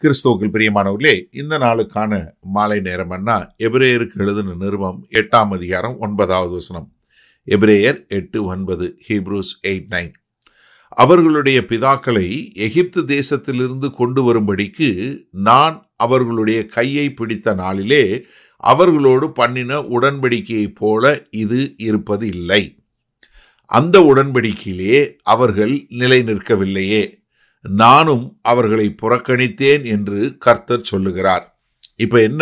கிறிஸ்துவுக்குள் பிரியமானவர்களே இந்த நாளுக்கான மாலை நேரம்னா எபிரேயருக்கு எழுதின நிருபம் எட்டாம் அதிகாரம் ஒன்பதாவது வசனம் எபிரேயர் எட்டு ஒன்பது ஹீப்ரூஸ் எயிட் நைன் அவர்களுடைய பிதாக்களை எகிப்து தேசத்திலிருந்து கொண்டு வரும்படிக்கு நான் அவர்களுடைய கையை பிடித்த நாளிலே அவர்களோடு பண்ணின உடன்படிக்கையைப் போல இது இருப்பது இல்லை அந்த உடன்படிக்கையிலே அவர்கள் நிலை நிற்கவில்லையே நானும் அவர்களை புறக்கணித்தேன் என்று கர்த்தர் சொல்லுகிறார் இப்போ என்ன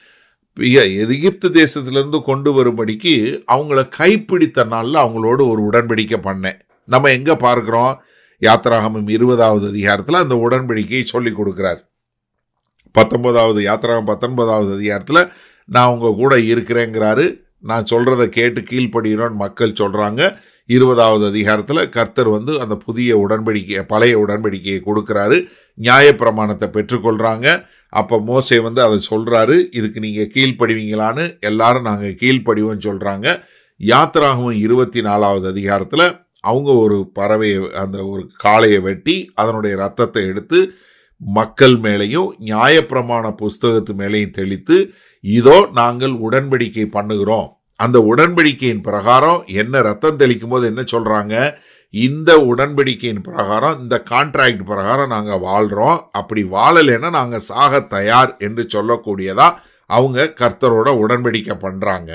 இ- எகிப்து தேசத்திலிருந்து கொண்டு வரும்படிக்கு அவங்கள கைப்பிடித்த நாளில் அவங்களோட ஒரு உடன்படிக்கை பண்ணேன் நம்ம எங்கே பார்க்குறோம் யாத்திராகமம் இருபதாவது அதிகாரத்தில் அந்த உடன்படிக்கையை சொல்லி கொடுக்குறார் பத்தொன்பதாவது யாத்திராகம் பத்தொன்பதாவது அதிகாரத்தில் நான் உங்க கூட இருக்கிறேங்கிறாரு நான் சொல்றத கேட்டு கீழ்ப்படுகிறோன்னு மக்கள் சொல்றாங்க இருபதாவது அதிகாரத்தில் கர்த்தர் வந்து அந்த புதிய உடன்படிக்கை பழைய உடன்படிக்கையை கொடுக்குறாரு நியாயப்பிரமாணத்தை பெற்றுக்கொள்றாங்க அப்போ மோசே வந்து அதை சொல்றாரு இதுக்கு நீங்க கீழ்ப்படுவீங்களான்னு எல்லாரும் நாங்கள் கீழ்ப்படிவோம்னு சொல்றாங்க யாத்திராகமம் இருபத்தி நாலாவது அதிகாரத்தில் அவங்க ஒரு பறவையை அந்த ஒரு காளையை வெட்டி அதனுடைய ரத்தத்தை எடுத்து மக்கள் மேலேயும் நியாயப்பிரமாண புஸ்தகத்து மேலேயும் தெளித்து இதோ நாங்கள் உடன்படிக்கை பண்ணுகிறோம் அந்த உடன்படிக்கையின் பிரகாரம் என்ன ரத்தம் தெளிக்கும் போது என்ன சொல்றாங்க இந்த உடன்படிக்கையின் பிரகாரம் இந்த கான்ட்ராக்ட் பிரகாரம் நாங்கள் வாழ்றோம் அப்படி வாழலைன்னா நாங்கள் சாக தயார் என்று சொல்லக்கூடியதா அவங்க கர்த்தரோட உடன்படிக்கை பண்றாங்க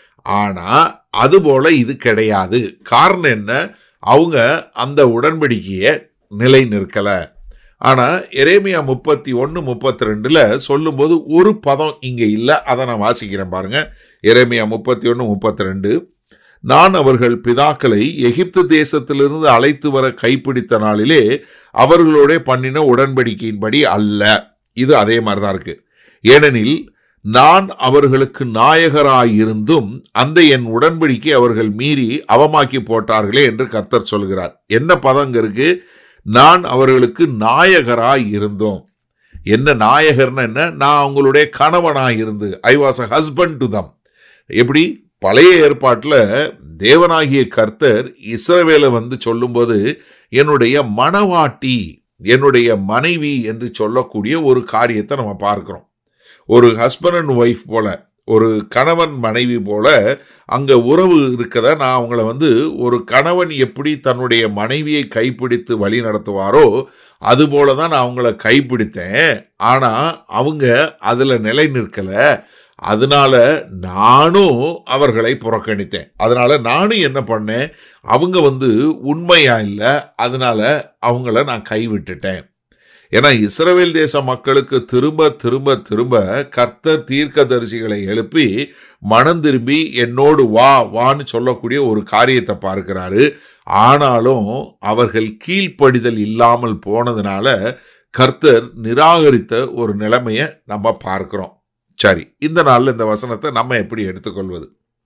ஆனா அதுபோல இது கிடையாது காரணம் என்ன அவங்க அந்த உடன்படிக்கையை நிலை நிற்கல ஆனா எரேமியா முப்பத்தி ஒன்று முப்பத்தி ரெண்டுல சொல்லும்போது ஒரு பதம் இங்க இல்லை அதை நான் வாசிக்கிறேன் பாருங்க எரேமியா முப்பத்தி ஒன்று முப்பத்தி ரெண்டு நான் அவர்கள் பிதாக்களை எகிப்து தேசத்திலிருந்து அழைத்து வர கைப்பிடித்த நாளிலே அவர்களோட பண்ணின உடன்படிக்கையின்படி அல்ல இது அதே மாதிரி தான் இருக்கு ஏனெனில் நான் அவர்களுக்கு நாயகராயிருந்தும் அந்த என் உடன்படிக்கை அவர்கள் மீறி அவமாக்கி போட்டார்களே என்று கர்த்தர் சொல்கிறார் என்ன பதங்க இருக்கு நான் அவர்களுக்கு நாயகராய் இருந்தோம் என்ன நாயகர்னா என்ன நான் அவங்களுடைய கணவனாய் இருந்து I was a husband to them எப்படி பழைய ஏற்பாட்டில் தேவனாகிய கர்த்தர் இஸ்ரவேலை வந்து சொல்லும்போது என்னுடைய மணவாட்டி என்னுடைய மனைவி என்று சொல்லக்கூடிய ஒரு காரியத்தை நம்ம பார்க்கிறோம் ஒரு ஹஸ்பண்ட் அண்ட் ஒய்ஃப் போல ஒரு கணவன் மனைவி போல அங்க உறவு இருக்கத நான் அவங்கள வந்து ஒரு கணவன் எப்படி தன்னுடைய மனைவியை கைப்பிடித்து வழி நடத்துவாரோ அதுபோல தான் நான் அவங்கள கைப்பிடித்தேன் ஆனா அவங்க அதுல நிலை நிற்கல அதனால நானும் அவர்களை புறக்கணித்தேன் அதனால நானும் என்ன பண்ணேன் அவங்க வந்து உண்மையா இல்லை அதனால அவங்கள நான் கைவிட்டுட்டேன் ஏன்னா இஸ்ரவேல் தேச மக்களுக்கு திரும்ப திரும்ப திரும்ப கர்த்தர் தீர்க்கதரிசிகளை எழுப்பி மனம் திரும்பி என்னோடு வா வான்னு சொல்லக்கூடிய ஒரு காரியத்தை பார்க்கிறாரு ஆனாலும் அவர்கள் கீழ்ப்படிதல் இல்லாமல் போனதுனால கர்த்தர் நிராகரித்த ஒரு நிலைமையை நம்ம பார்க்கிறோம் சரி இந்த நாளில் இந்த வசனத்தை நம்ம எப்படி எடுத்துக்கொள்வது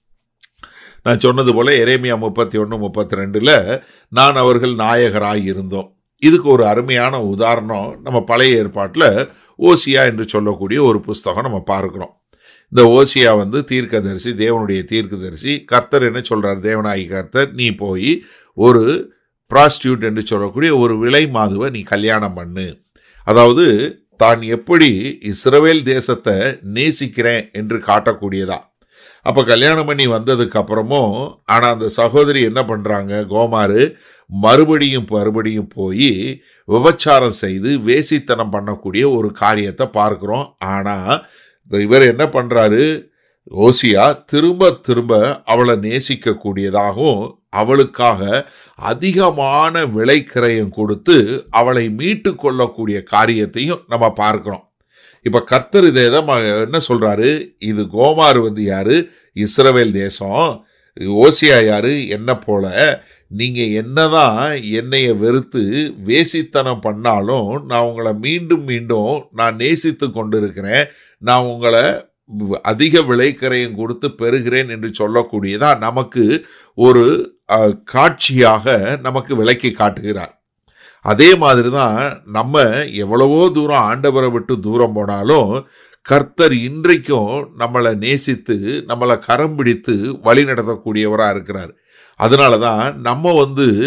நான் சொன்னது போல எரேமியா முப்பத்தி ஒன்று முப்பத்தி ரெண்டில் நான் அவர்கள் நாயகராய் இருந்தோம் இதுக்கு ஒரு அருமையான உதாரணம் நம்ம பழைய ஏற்பாட்டில் ஓசியா என்று சொல்லக்கூடிய ஒரு புஸ்தகம் நம்ம பார்க்கிறோம் இந்த ஓசியா வந்து தீர்க்கதரிசி தேவனுடைய தீர்க்கதரிசி கர்த்தர் என்ன சொல்றார் தேவனாகி கர்த்தர் நீ போய் ஒரு ப்ராஸ்டியூட் என்று சொல்லக்கூடிய ஒரு விலை மாதுவை நீ கல்யாணம் பண்ணு அதாவது தான் எப்படி இஸ்ரவேல் தேசத்தை நேசிக்கிறேன் என்று காட்டக்கூடியதா அப்போ கல்யாணம் பண்ணி வந்ததுக்கு அப்புறமும் ஆனால் அந்த சகோதரி என்ன பண்ணுறாங்க கோமாரு மறுபடியும் மறுபடியும் போய் விபச்சாரம் செய்து வேசித்தனம் பண்ணக்கூடிய ஒரு காரியத்தை பார்க்குறோம் ஆனால் இவர் என்ன பண்ணுறாரு ஓசியா திரும்ப திரும்ப அவளை நேசிக்கக்கூடியதாகவும் அவளுக்காக அதிகமான விலை கிரயம் கொடுத்து அவளை மீட்டு கொள்ளக்கூடிய காரியத்தையும் நம்ம பார்க்கிறோம் இப்ப கர்த்தர் இதை எதை ம- என்ன சொல்றாரு இது கோமார் வந்து யாரு இஸ்ரவேல் தேசம் ஓசியா யாரு என்ன போல நீங்க என்னதான் என்னைய வெறுத்து வேசித்தனம் பண்ணாலும் நான் உங்களை மீண்டும் மீண்டும் நான் நேசித்து கொண்டிருக்கிறேன் நான் உங்களை அதிக விலைக்கரையும் கொடுத்து பெறுகிறேன் என்று சொல்லக்கூடியதா நமக்கு ஒரு அஹ், காட்சியாக நமக்கு விலைக்கு காட்டுகிறார் அதே மாதிரி தான் நம்ம எவ்வளவோ தூரம் ஆண்டவரை விட்டு தூரம் போனாலும் கர்த்தர் இன்றைக்கும் நம்மளை நேசித்து நம்மளை கரம் பிடித்து வழி நடத்தக்கூடியவராக இருக்கிறார் அதனால தான் நம்ம வந்து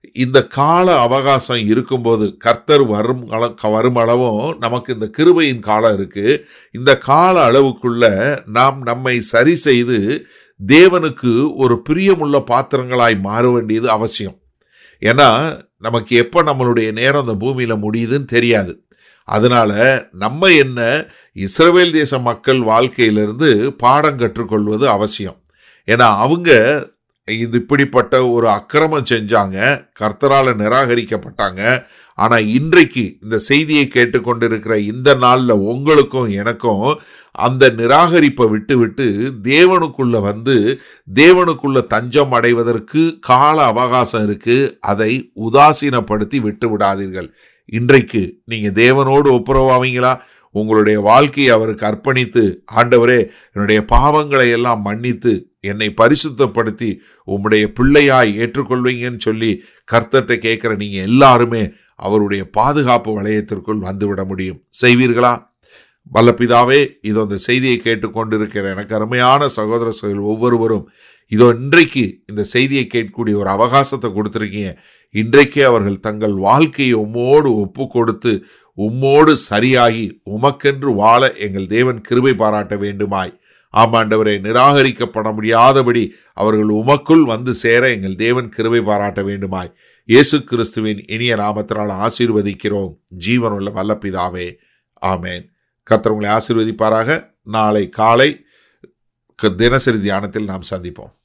இந்த கால அவகாசம் இருக்கும்போது கர்த்தர் வரும் அள- வரும் அளவும் நமக்கு இந்த கிருபையின் காலம் இருக்கு இந்த கால அளவுக்குள்ள நாம் நம்மை சரி செய்து தேவனுக்கு ஒரு பிரியமுள்ள பாத்திரங்களாய் மாற வேண்டியது அவசியம் ஏன்னா நமக்கு எப்போ நம்மளுடைய நேரம் அந்த பூமியில் முடியுதுன்னு தெரியாது அதனால நம்ம என்ன இஸ்ரவேல் தேச மக்கள் வாழ்க்கையிலிருந்து பாடம் கற்றுக்கொள்வது அவசியம் ஏன்னா அவங்க இது இப்படிப்பட்ட ஒரு அக்கிரமம் செஞ்சாங்க கர்த்தரால நிராகரிக்கப்பட்டாங்க ஆனா இன்றைக்கு இந்த செய்தியை கேட்டுக்கொண்டிருக்கிற இந்த நாள்ல உங்களுக்கும் எனக்கும் அந்த நிராகரிப்பை விட்டு விட்டு தேவனுக்குள்ள வந்து தேவனுக்குள்ள தஞ்சம் அடைவதற்கு கால அவகாசம் இருக்கு அதை உதாசீனப்படுத்தி விட்டு விடாதீர்கள் இன்றைக்கு நீங்க தேவனோடு ஒப்புரவாவீங்களா உங்களுடைய வாழ்க்கையை அவருக்கு அர்ப்பணித்து ஆண்டவரே என்னுடைய பாவங்களை எல்லாம் மன்னித்து என்னை பரிசுத்தப்படுத்தி உம்முடைய பிள்ளையாய் ஏற்றுக்கொள்வீங்கன்னு சொல்லி கர்த்தர்கிட்ட கேட்குற நீங்க எல்லாருமே அவருடைய பாதுகாப்பு வளையத்திற்குள் வந்துவிட முடியும் செய்வீர்களா வல்லபிதாவே இதோ இந்த செய்தியை கேட்டுக்கொண்டிருக்கிற எனக்கு அருமையான சகோதர சகோதரர் ஒவ்வொருவரும் இதோ இன்றைக்கு இந்த செய்தியை கேட்கக்கூடிய ஒரு அவகாசத்தை கொடுத்துருக்கீங்க இன்றைக்கே அவர்கள் தங்கள் வாழ்க்கையை உம்மோடு ஒப்பு கொடுத்து உம்மோடு சரியாகி உமக்கென்று வாழ எங்கள் தேவன் கிருபை பாராட்ட வேண்டுமாய் ஆமாண்டவரை நிராகரிக்கப்பட முடியாதபடி அவர்கள் உமக்குள் வந்து சேர எங்கள் தேவன் கிருபை பாராட்ட வேண்டுமாய் இயேசு கிறிஸ்துவின் இனிய நாமத்தினால் ஆசீர்வதிக்கிறோம் ஜீவனுள்ள வல்லபிதாவே ஆமேன் கர்த்தர் உங்களை ஆசீர்வதிப்பாராக நாளை காலை க- தினசரி தியானத்தில் நாம் சந்திப்போம்